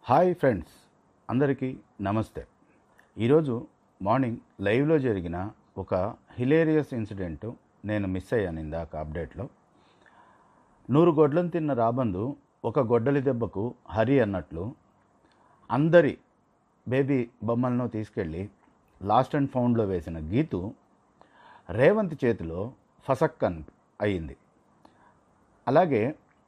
hi friends అందరికీ నమస్తే ఈరోజు మార్నింగ్ లైవ్లో జరిగిన ఒక హిలేరియస్ ఇన్సిడెంట్ నేను మిస్ అయ్యాను ఇందాక అప్డేట్లో నూరు గొడ్లను తిన్న రాబందు ఒక గొడ్డలి దెబ్బకు హరి అన్నట్లు అందరి బేబీ బొమ్మలను తీసుకెళ్ళి లాస్ట్ అండ్ ఫౌండ్లో వేసిన గీతు రేవంత్ చేతిలో ఫసక్కన్ అయింది అలాగే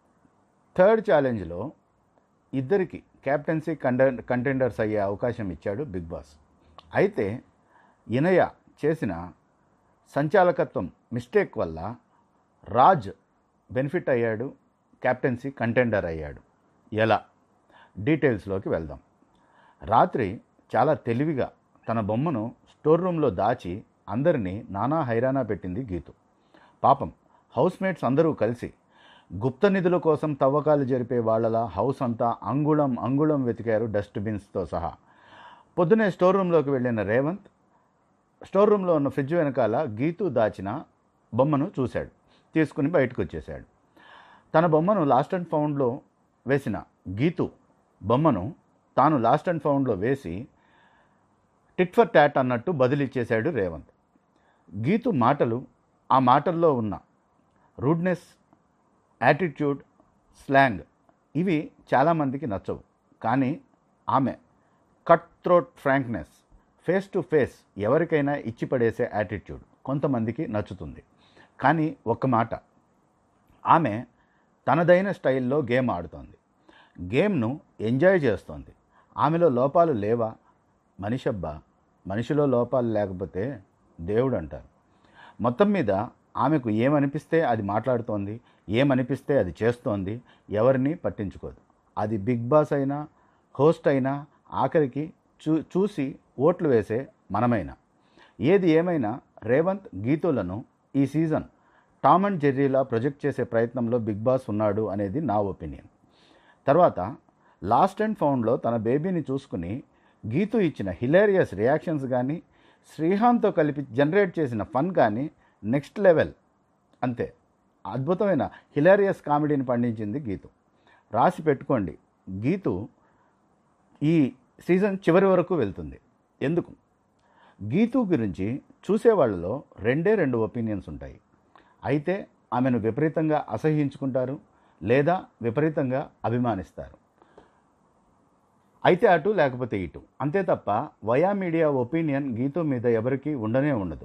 థర్డ్ ఛాలెంజ్లో ఇద్దరికి క్యాప్టెన్సీ కంటె కంటెండర్స్ అయ్యే అవకాశం ఇచ్చాడు బిగ్ బాస్ అయితే ఇనయ చేసిన సంచాలకత్వం మిస్టేక్ వల్ల రాజ్ బెనిఫిట్ అయ్యాడు క్యాప్టెన్సీ కంటెండర్ అయ్యాడు ఎలా డీటెయిల్స్లోకి వెళ్దాం రాత్రి చాలా తెలివిగా తన బొమ్మను స్టోర్ రూమ్లో దాచి అందరినీ నానా హైరానా పెట్టింది గీతు పాపం హౌస్మేట్స్ అందరూ కలిసి గుప్త నిధుల కోసం తవ్వకాలు జరిపే వాళ్ళలా హౌస్ అంతా అంగుళం అంగుళం వెతికారు డస్ట్బిన్స్తో సహా పొద్దునే స్టోర్ రూమ్లోకి వెళ్ళిన రేవంత్ స్టోర్ రూమ్లో ఉన్న ఫ్రిడ్జ్ వెనకాల గీతు దాచిన బొమ్మను చూశాడు తీసుకుని బయటకు వచ్చేశాడు తన బొమ్మను లాస్ట్ అండ్ ఫౌండ్లో వేసిన గీతు బొమ్మను తాను లాస్ట్ అండ్ ఫౌండ్లో వేసి టిట్ ఫర్ టాట్ అన్నట్టు బదిలిచ్చేశాడు రేవంత్ గీతు మాటలు ఆ మాటల్లో ఉన్న రూడ్నెస్ యాటిట్యూడ్ స్లాంగ్ ఇవి చాలామందికి నచ్చవు కానీ ఆమె cut throat frankness face to face ఎవరికైనా ఇచ్చి పడేసే యాటిట్యూడ్ కొంతమందికి నచ్చుతుంది కానీ ఒక్క మాట ఆమె తనదైన స్టైల్లో గేమ్ ఆడుతోంది గేమ్ను ఎంజాయ్ చేస్తోంది ఆమెలో లోపాలు లేవా మనిషబ్బా మనిషిలో లోపాలు లేకపోతే దేవుడు అంటారు మొత్తం మీద ఆమెకు ఏమనిపిస్తే అది మాట్లాడుతోంది ఏమనిపిస్తే అది చేస్తోంది ఎవరిని పట్టించుకోదు అది బిగ్ బాస్ అయినా హోస్ట్ అయినా ఆఖరికి చూ చూసి ఓట్లు వేసే మనమైనా ఏది ఏమైనా రేవంత్ గీతులను ఈ సీజన్ టామ్ అండ్ జెర్రీలా ప్రొజెక్ట్ చేసే ప్రయత్నంలో బిగ్ బాస్ ఉన్నాడు అనేది నా ఒపీనియన్ తర్వాత లాస్ట్ అండ్ ఫౌండ్లో తన బేబీని చూసుకుని గీతు ఇచ్చిన హిలేరియస్ రియాక్షన్స్ కానీ శ్రీహాంత్తో కలిపి జనరేట్ చేసిన ఫన్ కానీ నెక్స్ట్ లెవెల్ అంతే అద్భుతమైన హిలేరియస్ కామెడీని పండించింది గీతు రాసి పెట్టుకోండి గీతు ఈ సీజన్ చివరి వరకు వెళ్తుంది ఎందుకు గీతు గురించి చూసేవాళ్ళలో రెండే రెండు ఒపీనియన్స్ ఉంటాయి అయితే ఆమెను విపరీతంగా అసహించుకుంటారు లేదా విపరీతంగా అభిమానిస్తారు అయితే అటు లేకపోతే ఇటు అంతే తప్ప వయా మీడియా ఒపీనియన్ గీతు మీద ఎవరికీ ఉండనే ఉండదు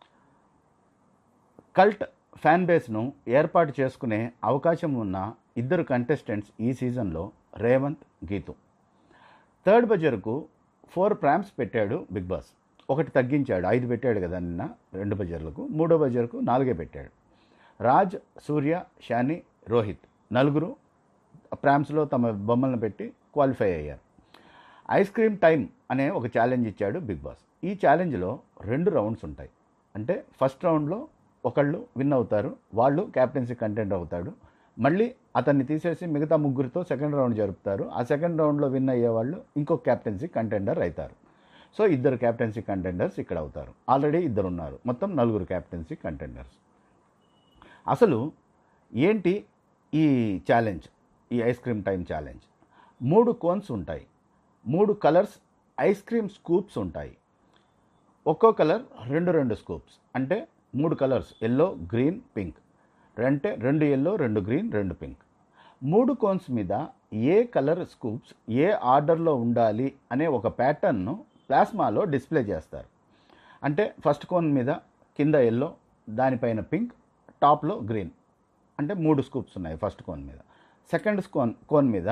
కల్ట్ ఫ్యాన్ బేస్ను ఏర్పాటు చేసుకునే అవకాశం ఉన్న ఇద్దరు కంటెస్టెంట్స్ ఈ సీజన్లో రేవంత్ గీతు థర్డ్ బజర్కు ఫోర్ ప్రామ్స్ పెట్టాడు బిగ్ బాస్ ఒకటి తగ్గించాడు ఐదు పెట్టాడు కదా నిన్న రెండు బజర్లకు మూడో బజర్కు నాలుగే పెట్టాడు రాజ్ సూర్య షాని రోహిత్ నలుగురు ప్రామ్స్లో తమ బొమ్మలను పెట్టి క్వాలిఫై అయ్యారు ఐస్ క్రీమ్ టైం అనే ఒక ఛాలెంజ్ ఇచ్చాడు బిగ్ బాస్ ఈ ఛాలెంజ్లో రెండు రౌండ్స్ ఉంటాయి అంటే ఫస్ట్ రౌండ్లో ఒకళ్ళు విన్ అవుతారు వాళ్ళు క్యాప్టెన్సీ కంటెంట్ అవుతాడు మళ్ళీ అతన్ని తీసేసి మిగతా ముగ్గురితో సెకండ్ రౌండ్ జరుపుతారు ఆ సెకండ్ రౌండ్లో విన్ అయ్యే వాళ్ళు ఇంకో క్యాప్టెన్సీ కంటెండర్ అవుతారు సో ఇద్దరు క్యాప్టెన్సీ కంటెండర్స్ ఇక్కడ అవుతారు ఆల్రెడీ ఇద్దరు ఉన్నారు మొత్తం నలుగురు క్యాప్టెన్సీ కంటెండర్స్ అసలు ఏంటి ఈ ఛాలెంజ్ ఈ ఐస్ క్రీమ్ టైం ఛాలెంజ్ మూడు కోన్స్ ఉంటాయి మూడు కలర్స్ ఐస్ క్రీమ్ స్కూప్స్ ఉంటాయి ఒక్కో కలర్ రెండు రెండు స్కూప్స్ అంటే మూడు కలర్స్ ఎల్లో గ్రీన్ పింక్ అంటే రెండు ఎల్లో రెండు గ్రీన్ రెండు పింక్ మూడు కోన్స్ మీద ఏ కలర్ స్కూప్స్ ఏ ఆర్డర్లో ఉండాలి అనే ఒక ప్యాటర్న్ను ప్లాస్మాలో డిస్ప్లే చేస్తారు అంటే ఫస్ట్ కోన్ మీద కింద ఎల్లో దానిపైన పింక్ టాప్లో గ్రీన్ అంటే మూడు స్కూప్స్ ఉన్నాయి ఫస్ట్ కోన్ మీద సెకండ్ కోన్ కోన్ మీద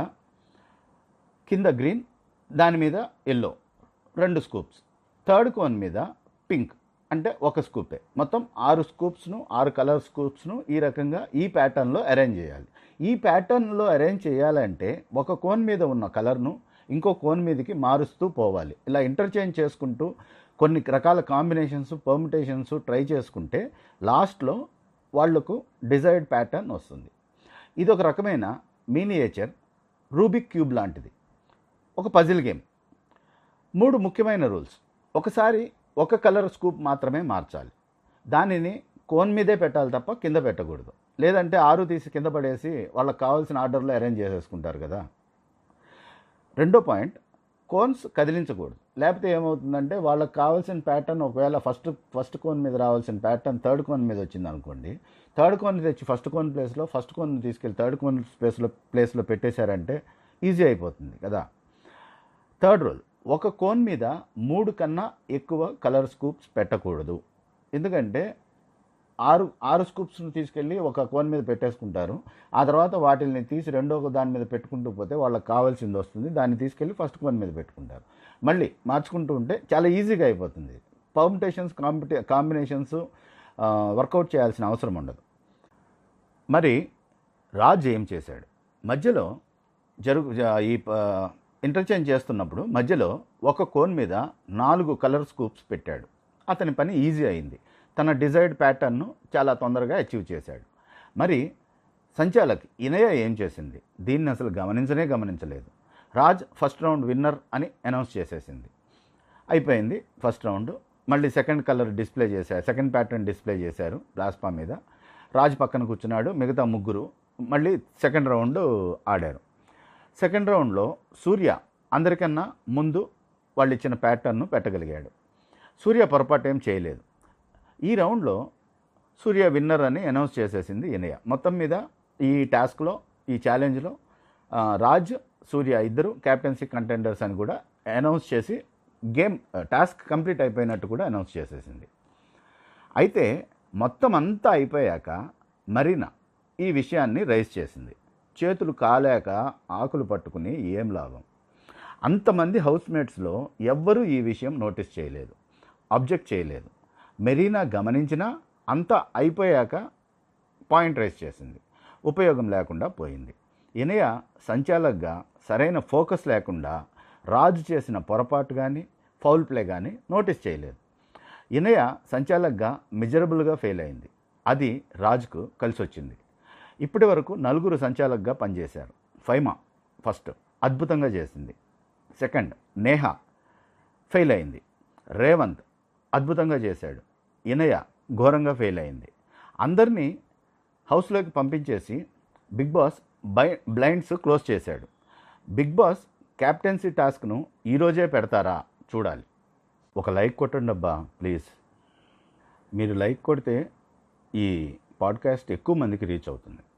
కింద గ్రీన్ దాని మీద ఎల్లో రెండు స్కూప్స్ థర్డ్ కోన్ మీద పింక్ అంటే ఒక స్కూపే మొత్తం ఆరు స్కూప్స్ను ఆరు కలర్ స్కూప్స్ను ఈ రకంగా ఈ ప్యాటర్న్లో అరేంజ్ చేయాలి ఈ ప్యాటర్న్లో అరేంజ్ చేయాలంటే ఒక కోన్ మీద ఉన్న కలర్ను ఇంకో కోన్ మీదకి మారుస్తూ పోవాలి ఇలా ఇంటర్చేంజ్ చేసుకుంటూ కొన్ని రకాల కాంబినేషన్స్ పర్మిటేషన్స్ ట్రై చేసుకుంటే లాస్ట్లో వాళ్లకు డిజైర్డ్ ప్యాటర్న్ వస్తుంది ఇది ఒక రకమైన మీనియేచర్ రూబిక్ క్యూబ్ లాంటిది ఒక పజిల్ గేమ్ మూడు ముఖ్యమైన రూల్స్ ఒకసారి ఒక కలర్ స్కూప్ మాత్రమే మార్చాలి దానిని కోన్ మీదే పెట్టాలి తప్ప కింద పెట్టకూడదు లేదంటే ఆరు తీసి కింద పడేసి వాళ్ళకి కావాల్సిన ఆర్డర్లో అరేంజ్ చేసేసుకుంటారు కదా రెండో పాయింట్ కోన్స్ కదిలించకూడదు లేకపోతే ఏమవుతుందంటే వాళ్ళకి కావాల్సిన ప్యాటర్న్ ఒకవేళ ఫస్ట్ ఫస్ట్ కోన్ మీద రావాల్సిన ప్యాటర్న్ థర్డ్ కోన్ మీద వచ్చింది అనుకోండి థర్డ్ కోన్ తెచ్చి ఫస్ట్ కోన్ ప్లేస్లో ఫస్ట్ కోన్ తీసుకెళ్ళి థర్డ్ కోన్ ప్లేస్లో ప్లేస్లో పెట్టేశారంటే ఈజీ అయిపోతుంది కదా థర్డ్ రూల్ ఒక కోన్ మీద మూడు కన్నా ఎక్కువ కలర్ స్కూప్స్ పెట్టకూడదు ఎందుకంటే ఆరు ఆరు స్కూప్స్ను తీసుకెళ్ళి ఒక కోన్ మీద పెట్టేసుకుంటారు ఆ తర్వాత వాటిని తీసి రెండో ఒక దాని మీద పెట్టుకుంటూ పోతే వాళ్ళకి కావాల్సింది వస్తుంది దాన్ని తీసుకెళ్ళి ఫస్ట్ కోన్ మీద పెట్టుకుంటారు మళ్ళీ మార్చుకుంటూ ఉంటే చాలా ఈజీగా అయిపోతుంది పర్ముటేషన్స్ కాంపిటే కాంబినేషన్స్ వర్కౌట్ చేయాల్సిన అవసరం ఉండదు మరి రాజ్ ఏం చేశాడు మధ్యలో జరుగు జ- ఈ ఇంటర్చేంజ్ చేస్తున్నప్పుడు మధ్యలో ఒక కోన్ మీద నాలుగు కలర్ స్కూప్స్ పెట్టాడు అతని పని ఈజీ అయింది తన డిజైర్డ్ ప్యాటర్న్ను చాలా తొందరగా అచీవ్ చేశాడు మరి సంచాలక్ ఇనయ ఏం చేసింది దీన్ని అసలు గమనించనే గమనించలేదు రాజ్ ఫస్ట్ రౌండ్ విన్నర్ అని అనౌన్స్ చేసేసింది అయిపోయింది ఫస్ట్ రౌండ్ మళ్ళీ సెకండ్ కలర్ డిస్ప్లే చేశారు సెకండ్ ప్యాటర్న్ డిస్ప్లే చేశారు ప్లాస్పా మీద రాజ్ పక్కన కూర్చున్నాడు మిగతా ముగ్గురు మళ్ళీ సెకండ్ రౌండ్ ఆడారు సెకండ్ రౌండ్లో సూర్య అందరికన్నా ముందు వాళ్ళు ఇచ్చిన ప్యాటర్న్ను పెట్టగలిగాడు సూర్య పొరపాటు ఏం చేయలేదు ఈ రౌండ్లో సూర్య విన్నర్ అని అనౌన్స్ చేసేసింది ఇనయ మొత్తం మీద ఈ టాస్క్లో ఈ ఛాలెంజ్లో ఆ, రాజ్ సూర్య ఇద్దరు క్యాప్టెన్సీ కంటెండర్స్ అని కూడా అనౌన్స్ చేసి గేమ్ టాస్క్ కంప్లీట్ అయిపోయినట్టు కూడా అనౌన్స్ చేసేసింది అయితే మొత్తం అంతా అయిపోయాక మరీనా ఈ విషయాన్ని రైజ్ చేసింది చేతులు కాలేక ఆకులు పట్టుకుని ఏం లాభం అంతమంది హౌస్మేట్స్లో ఎవ్వరూ ఈ విషయం నోటీస్ చేయలేదు అబ్జెక్ట్ చేయలేదు మెరీనా గమనించినా అంతా అయిపోయాక పాయింట్ రైజ్ చేసింది ఉపయోగం లేకుండా పోయింది ఇనయ సంచాలక్గా సరైన ఫోకస్ లేకుండా రాజు చేసిన పొరపాటు కానీ ఫౌల్ ప్లే కానీ నోటీస్ చేయలేదు ఇనయ సంచాలక్గా మిజరబుల్గా ఫెయిల్ అయింది అది రాజుకు కలిసి వచ్చింది ఇప్పటి వరకు నలుగురు సంచాలక్గా పనిచేశారు ఫైమా ఫస్ట్ అద్భుతంగా చేసింది సెకండ్ నేహ ఫెయిల్ అయింది రేవంత్ అద్భుతంగా చేశాడు ఇనయ ఘోరంగా ఫెయిల్ అయింది అందరినీ హౌస్లోకి పంపించేసి Big Boss bye blinds close చేశాడు బిగ్ బాస్ క్యాప్టెన్సీ టాస్క్ను ఈరోజే పెడతారా చూడాలి ఒక లైక్ కొట్టండి అబ్బా ప్లీజ్ మీరు లైక్ కొడితే ఈ పాడ్కాస్ట్ ఎక్కువ మందికి రీచ్ అవుతుంది